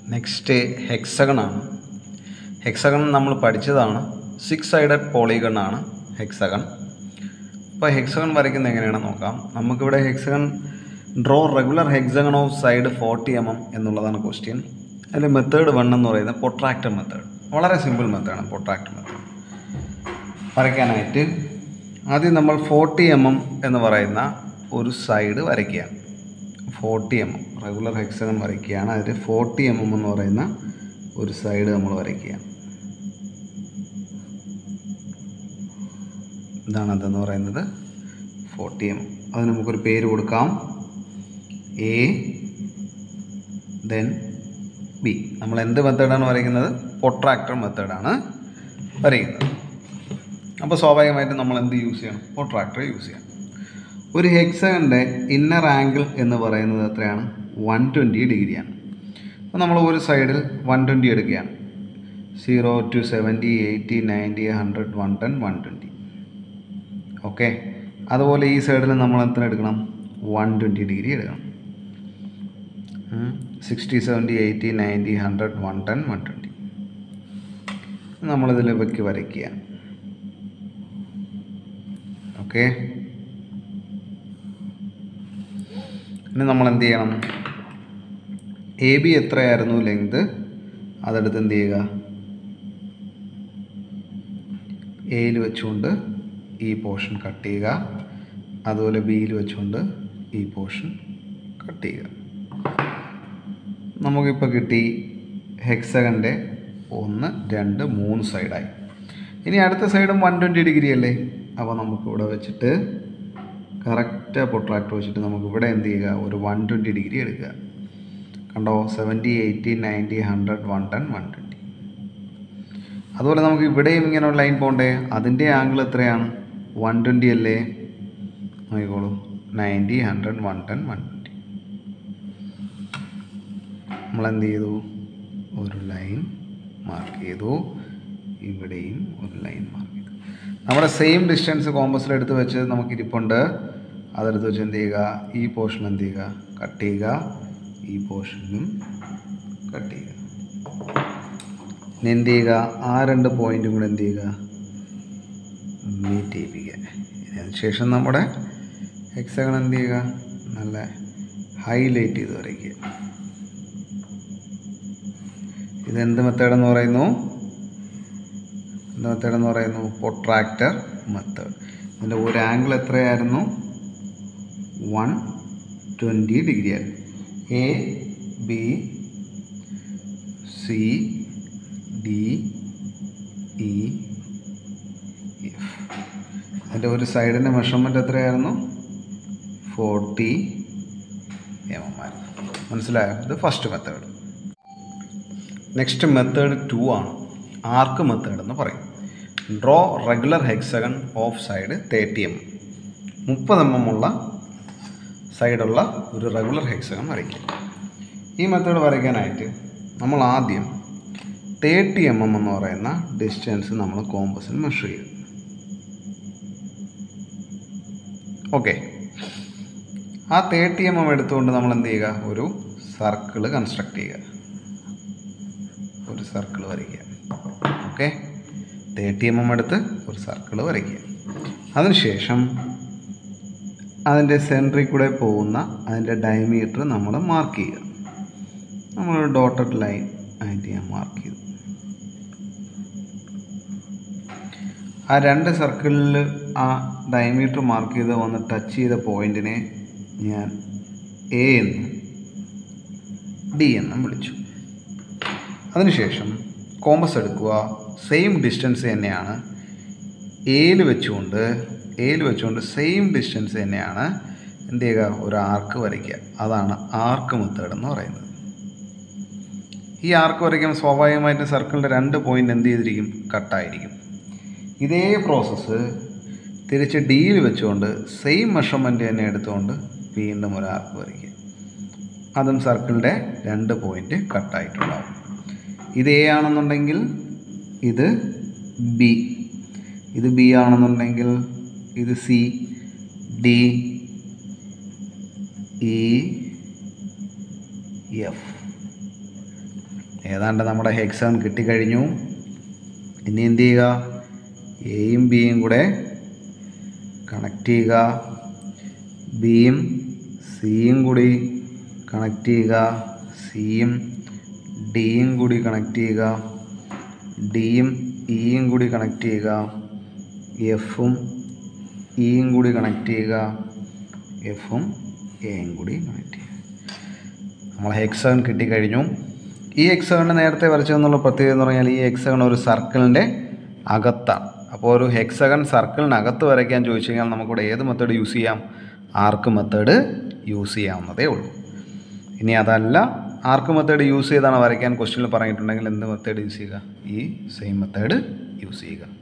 next hexagon ആണ് hexagon നമ്മൾ പഠിച്ചതാണ് സിക്സ് സൈഡഡ് പോളിഗൺ ആണ് ഹെക്സഗൺ അപ്പോൾ ഹെക്സഗൺ വരയ്ക്കുന്നത് എങ്ങനെയാണെന്ന് നോക്കാം നമുക്കിവിടെ hexagon draw regular hexagon of side forty M M എന്നുള്ളതാണ് ക്വസ്റ്റ്യൻ അതിൽ മെത്തേഡ് വൺ എന്ന് പറയുന്നത് പൊട്രാക്ടർ മെത്തേഡ് വളരെ സിമ്പിൾ മെത്തേഡാണ് പൊട്രാക്ടർ മെത്തേഡ് വരയ്ക്കാനായിട്ട് ആദ്യം നമ്മൾ ഫോർട്ടി എം എം എന്ന് പറയുന്ന ഒരു സൈഡ് വരയ്ക്കുകയാണ് forty M M regular hexagon വരയ്ക്കുകയാണ് അതിൽ ഫോർട്ടി എം എം എന്ന് പറയുന്ന ഒരു സൈഡ് നമ്മൾ വരയ്ക്കുകയാണ് ഇതാണ് അതെന്ന് പറയുന്നത് ഫോർട്ടി എം അത് നമുക്കൊരു പേര് കൊടുക്കാം എ ദെൻ ബി നമ്മൾ എന്ത് മെത്തേഡാണ് വരയ്ക്കുന്നത് പൊട്രാക്ടർ മെത്തേഡാണ് വരയ്ക്കുന്നത് അപ്പോൾ സ്വാഭാവികമായിട്ടും നമ്മൾ എന്ത് യൂസ് ചെയ്യണം പൊട്രാക്ടർ യൂസ് ചെയ്യണം ഒരു ഹെക്സഗൻ്റെ ഇന്നർ ആംഗിൾ എന്ന് പറയുന്നത് എത്രയാണ് വൺ ട്വൻറ്റി ഡിഗ്രിയാണ് അപ്പോൾ നമ്മൾ ഒരു സൈഡിൽ വൺ ട്വൻറ്റി എടുക്കുകയാണ് zero to seventy eighty ninety hundred one ten one twenty okay അതുപോലെ ഈ സൈഡിൽ നമ്മൾ എത്ര എടുക്കണം വൺ ട്വൻറ്റി ഡിഗ്രി എടുക്കണം sixty seventy eighty ninety hundred one ten one twenty നമ്മളിതിൽ വെക്ക് വരയ്ക്കുക ഓക്കെ ഇനി നമ്മൾ എന്ത് ചെയ്യണം എ ബി എത്രയായിരുന്നു ലെങ്ത് അതെടുത്ത് എന്ത് ചെയ്യുക എയിൽ വെച്ചുകൊണ്ട് ഈ പോർഷൻ കട്ട് ചെയ്യുക അതുപോലെ ബിയിൽ വെച്ചുകൊണ്ട് ഈ പോർഷൻ കട്ട് ചെയ്യുക നമുക്കിപ്പോൾ കിട്ടി ഹെക്സഗൻ്റെ ഒന്ന് രണ്ട് മൂന്ന് സൈഡായി ഇനി അടുത്ത സൈഡും വൺ ട്വൻറ്റി ഡിഗ്രി അല്ലേ അപ്പോൾ നമുക്കിവിടെ വെച്ചിട്ട് കറക്റ്റ് പൊട്രാക്ടർ വെച്ചിട്ട് നമുക്ക് ഇവിടെ എന്ത് ചെയ്യുക ഒരു വൺ ട്വൻറ്റി ഡിഗ്രി എടുക്കുക കണ്ടോ seventy eighty ninety hundred one ten one twenty അതുപോലെ നമുക്ക് ഇവിടെയും ഇങ്ങനെ ഒരു ലൈൻ പോകണ്ടേ അതിൻ്റെ ആംഗിൾ എത്രയാണ് വൺ ട്വൻറ്റി അല്ലേ നോക്കിക്കോളൂ ninety hundred one ten one twenty നമ്മൾ എന്ത് ചെയ്തു ഒരു ലൈൻ മാർക്ക് ചെയ്തു ഇവിടെയും ഒരു ലൈൻ മാർക്ക് ചെയ്തു നമ്മുടെ സെയിം ഡിസ്റ്റൻസ് കോമ്പസിൽ എടുത്ത് വെച്ച് നമുക്ക് ഇരിപ്പുണ്ട് അതെടുത്ത് വെച്ച് എന്ത് ചെയ്യുക ഈ പോർഷൻ എന്ത് ചെയ്യുക കട്ട് ചെയ്യുക ഈ പോർഷനും കട്ട് ചെയ്യുക ഇനി എന്ത് ചെയ്യുക ആ രണ്ട് പോയിന്റും കൂടെ എന്ത് ചെയ്യുക മീറ്റ് ചെയ്യിപ്പിക്കുക ഇനി അതിനുശേഷം നമ്മുടെ ഹെക്സഗൺ എന്ത് ചെയ്യുക നല്ല ഹൈലൈറ്റ് ചെയ്ത് വരയ്ക്കുക ഇതെന്ത് മെത്തേഡ് പറയുന്നു എന്ത് മെത്തേഡ് എന്ന് പറയുന്നു പൊട്രാക്ടർ മെത്തേഡ് ഇതിൻ്റെ ഒരു ആംഗിൾ എത്രയായിരുന്നു വൺ ട്വൻറ്റി ഡിഗ്രി ആയിരുന്നു A B C D E F അതിൻ്റെ ഒരു സൈഡിൻ്റെ മെഷർമെൻറ്റ് എത്രയായിരുന്നു ഫോർട്ടി എം എം ആയിരുന്നു മനസ്സിലായോ ഇത് first method next method two ആണ് ആർക്ക് മെത്തേഡ് എന്ന് പറയും draw regular hexagon of side thirty M മുപ്പത് എം എം ഉള്ള സൈഡുള്ള ഒരു റെഗുലർ ഹെക്സഗൺ വരയ്ക്കും ഈ മെത്തേഡ് വരയ്ക്കാനായിട്ട് നമ്മൾ ആദ്യം തേർട്ടി എം എം എന്ന് പറയുന്ന ഡിസ്റ്റൻസ് നമ്മൾ കോമ്പസിൽ മെഷർ ചെയ്യും ഓക്കെ ആ തേർട്ടി എം എം എടുത്തുകൊണ്ട് നമ്മൾ എന്ത് ചെയ്യുക ഒരു സർക്കിൾ കൺസ്ട്രക്ട് ചെയ്യുക ഒരു സർക്കിൾ വരയ്ക്കുക ഓക്കെ തേർട്ടി എം എം എടുത്ത് ഒരു സർക്കിൾ വരയ്ക്കുക അതിനുശേഷം അതിൻ്റെ സെൻറ്ററിൽ കൂടെ പോകുന്ന അതിൻ്റെ ഡയമീറ്റർ നമ്മൾ മാർക്ക് ചെയ്യുക നമ്മൾ ഡോട്ടഡ് ലൈൻ ആയിട്ട് ഞാൻ മാർക്ക് ചെയ്തു ആ രണ്ട് സർക്കിളിൽ ആ ഡയമീറ്റർ മാർക്ക് ചെയ്ത് വന്ന് ടച്ച് ചെയ്ത പോയിന്റിനെ ഞാൻ എ എന്നും ഡി എന്നും വിളിച്ചു അതിനുശേഷം കോമ്പസ് എടുക്കുക സെയിം ഡിസ്റ്റൻസ് തന്നെയാണ് എയിൽ വെച്ചുകൊണ്ട് എയിൽ വെച്ചുകൊണ്ട് സെയിം ഡിസ്റ്റൻസ് തന്നെയാണ് എന്ത് ചെയ്യുക ഒരു ആർക്ക് വരയ്ക്കുക അതാണ് ആർക്ക് മെത്തേഡ് എന്ന് പറയുന്നത് ഈ ആർക്ക് വരയ്ക്കുമ്പോൾ സ്വാഭാവികമായിട്ടും സർക്കിളിൻ്റെ രണ്ട് പോയിൻ്റ് എന്ത് ചെയ്തിരിക്കും കട്ടായിരിക്കും ഇതേ പ്രോസസ്സ് തിരിച്ച് ഡിയിൽ വെച്ചുകൊണ്ട് സെയിം മെഷർമെൻറ്റ് തന്നെ എടുത്തുകൊണ്ട് വീണ്ടും ഒരു ആർക്ക് വരയ്ക്കുക അതും സർക്കിളിൻ്റെ രണ്ട് പോയിൻ്റ് കട്ടായിട്ടുണ്ടാവും ഇത് എ ആണെന്നുണ്ടെങ്കിൽ ഇത് ബി ഇത് ബി ആണെന്നുണ്ടെങ്കിൽ ഇത് സി ഡി ഇ എഫ് ഏതാണ്ട് നമ്മുടെ ഹെക്സൺ കിട്ടിക്കഴിഞ്ഞു ഇനി എന്ത് ചെയ്യുക എയും ബിയും കൂടെ കണക്ട് ചെയ്യുക ബിയും സിയും കൂടി കണക്ട് ചെയ്യുക സിയും ഡിയും കൂടി കണക്ട് ചെയ്യുക ഡിയും ഇയും കൂടി കണക്ട് ചെയ്യുക എഫും ഇയും കൂടി കണക്ട് ചെയ്യുക എഫും എയും കൂടി കണക്ട് ചെയ്യുക നമ്മൾ ഹെക്സൺ കിട്ടിക്കഴിഞ്ഞു ഈ ഹെക്സഗണ് നേരത്തെ വരച്ചതെന്നുള്ള പ്രത്യേകത എന്ന് പറഞ്ഞാൽ ഈ ഹെക്സഗൺ ഒരു സർക്കിളിൻ്റെ അകത്താണ് അപ്പോൾ ഒരു ഹെക്സഗൺ സർക്കിളിനകത്ത് വരയ്ക്കാൻ ചോദിച്ചു കഴിഞ്ഞാൽ നമുക്കിവിടെ ഏത് മെത്തേഡ് യൂസ് ചെയ്യാം ആർക്ക് മെത്തേഡ് യൂസ് ചെയ്യാവുന്നതേ ഉള്ളൂ ഇനി അതല്ല ആർക്ക് മെത്തേഡ് യൂസ് ചെയ്താണ് വരയ്ക്കാൻ ക്വസ്റ്റ്യനിൽ പറഞ്ഞിട്ടുണ്ടെങ്കിൽ എന്ത് മെത്തേഡ് യൂസ് ചെയ്യുക ഈ സെയിം മെത്തേഡ് യൂസ് ചെയ്യുക